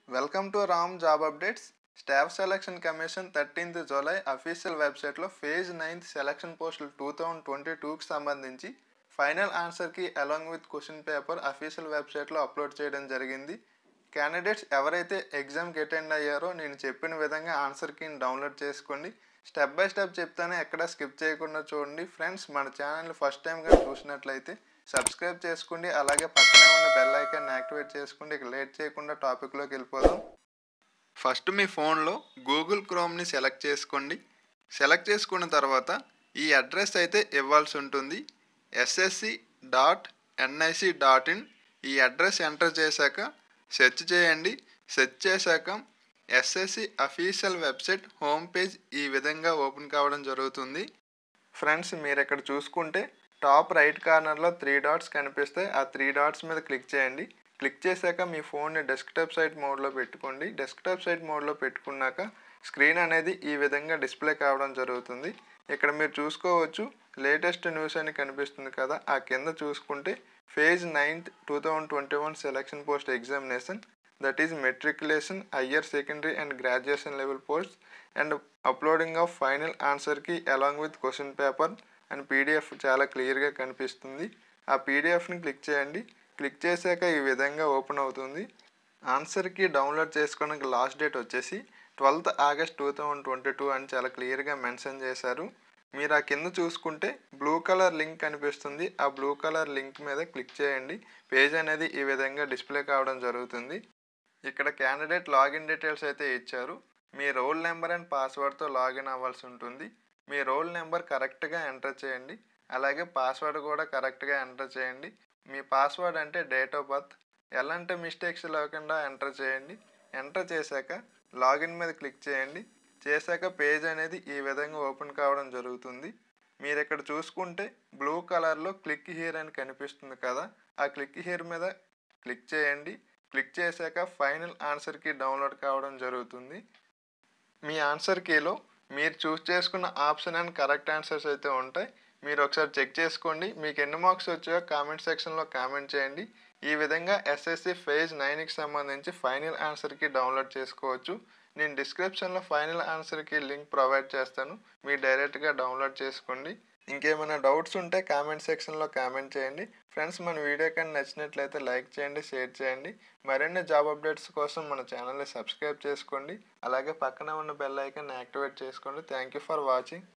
welcome to Ram job updates staff selection commission thirteenth July official వెబ్సైట్లో phase ninth selection పోస్టులు two thousand twenty టూకి సంబంధించి final ఆన్సర్కి along with question paper official వెబ్సైట్లో upload చేయడం జరిగింది క్యాండిడేట్స్ ఎవరైతే ఎగ్జామ్కి అటెండ్ అయ్యారో నేను చెప్పిన విధంగా ఆన్సర్ కీని డౌన్లోడ్ చేసుకోండి స్టెప్ బై స్టెప్ చెప్తానే ఎక్కడ స్కిప్ చేయకుండా చూడండి ఫ్రెండ్స్ మన ఛానల్ ఫస్ట్ టైంగా చూసినట్లయితే సబ్స్క్రైబ్ చేసుకోండి అలాగే పక్కనే ఉన్న బెల్ ఐకాన్ యాక్టివేట్ చేసుకోండి ఇక లేట్ చేయకుండా టాపిక్లోకి వెళ్ళిపోదాం ఫస్ట్ మీ ఫోన్లో గూగుల్ క్రోమ్ని సెలెక్ట్ చేసుకోండి సెలెక్ట్ చేసుకున్న తర్వాత ఈ అడ్రస్ అయితే ఇవ్వాల్సి ఉంటుంది SSC dot NIC dot in ఈ అడ్రస్ ఎంటర్ చేశాక సెర్చ్ చేయండి సెర్చ్ చేశాక SSC official website home page ఈ విధంగా ఓపెన్ కావడం జరుగుతుంది ఫ్రెండ్స్ మీరు ఇక్కడ చూసుకుంటే టాప్ రైట్ కార్నర్లో త్రీ డాట్స్ కనిపిస్తాయి ఆ త్రీ డాట్స్ మీద క్లిక్ చేయండి క్లిక్ చేశాక మీ ఫోన్ని డెస్క్టాప్ సైట్ మోడ్లో పెట్టుకోండి డెస్క్టాప్ సైట్ మోడ్లో పెట్టుకున్నాక స్క్రీన్ అనేది ఈ విధంగా డిస్ప్లే కావడం జరుగుతుంది ఇక్కడ మీరు చూసుకోవచ్చు లేటెస్ట్ న్యూస్ అని కనిపిస్తుంది కదా ఆ కింద చూసుకుంటే phase ninth two thousand twenty one selection post examination that is matriculation higher secondary and graduation level post and uploading of final ఆన్సర్కి along with question paper and PDF చాలా క్లియర్గా కనిపిస్తుంది ఆ పీడిఎఫ్ని క్లిక్ చేయండి క్లిక్ చేశాక ఈ విధంగా ఓపెన్ అవుతుంది ఆన్సర్కి డౌన్లోడ్ చేసుకోవడానికి లాస్ట్ డేట్ వచ్చేసి twelfth August two thousand twenty two అని చాలా క్లియర్గా మెన్షన్ చేశారు మీరు ఆ కింద చూసుకుంటే బ్లూ కలర్ లింక్ కనిపిస్తుంది ఆ బ్లూ కలర్ లింక్ మీద క్లిక్ చేయండి పేజ్ అనేది ఈ విధంగా డిస్ప్లే కావడం జరుగుతుంది ఇక్కడ క్యాండిడేట్ లాగిన్ డీటెయిల్స్ అయితే ఇచ్చారు మీ రోల్ నెంబర్ అండ్ పాస్వర్డ్తో లాగిన్ అవ్వాల్సి ఉంటుంది మీ రోల్ నెంబర్ కరెక్ట్గా ఎంటర్ చేయండి అలాగే పాస్వర్డ్ కూడా కరెక్ట్గా ఎంటర్ చేయండి మీ పాస్వర్డ్ అంటే డేట్ ఆఫ్ బర్త్ ఎలాంటి మిస్టేక్స్ లేకుండా ఎంటర్ చేయండి ఎంటర్ చేశాక లాగిన్ మీద క్లిక్ చేయండి చేశాక పేజ్ అనేది ఈ విధంగా ఓపెన్ కావడం జరుగుతుంది మీరు ఇక్కడ చూసుకుంటే బ్లూ కలర్లో క్లిక్ హియర్ అని కనిపిస్తుంది కదా ఆ క్లిక్ హియర్ మీద క్లిక్ చేయండి క్లిక్ చేశాక ఫైనల్ ఆన్సర్కి డౌన్లోడ్ కావడం జరుగుతుంది మీ ఆన్సర్ కీలో మీరు చూస్ చేసుకున్న ఆప్షన్ అండ్ కరెక్ట్ ఆన్సర్స్ అయితే ఉంటాయి మీరు ఒకసారి చెక్ చేసుకోండి మీకు ఎన్ని మార్క్స్ వచ్చాయో కామెంట్ సెక్షన్లో కామెంట్ చేయండి ఈ విధంగా ఎస్ఎస్సి ఫేజ్ నైన్కి సంబంధించి ఫైనల్ ఆన్సర్కి డౌన్లోడ్ చేసుకోవచ్చు నేను డిస్క్రిప్షన్లో ఫైనల్ ఆన్సర్కి లింక్ ప్రొవైడ్ చేస్తాను మీరు డైరెక్ట్గా డౌన్లోడ్ చేసుకోండి ఇంకేమైనా డౌట్స్ ఉంటే కామెంట్ సెక్షన్లో కామెంట్ చేయండి ఫ్రెండ్స్ మన వీడియో కానీ నచ్చినట్లయితే లైక్ చేయండి షేర్ చేయండి మరిన్ని జాబ్ అప్డేట్స్ కోసం మన ఛానల్ని సబ్స్క్రైబ్ చేసుకోండి అలాగే పక్కన ఉన్న బెల్ ఐకాన్ యాక్టివేట్ చేసుకోండి థ్యాంక్ యూ ఫర్ వాచింగ్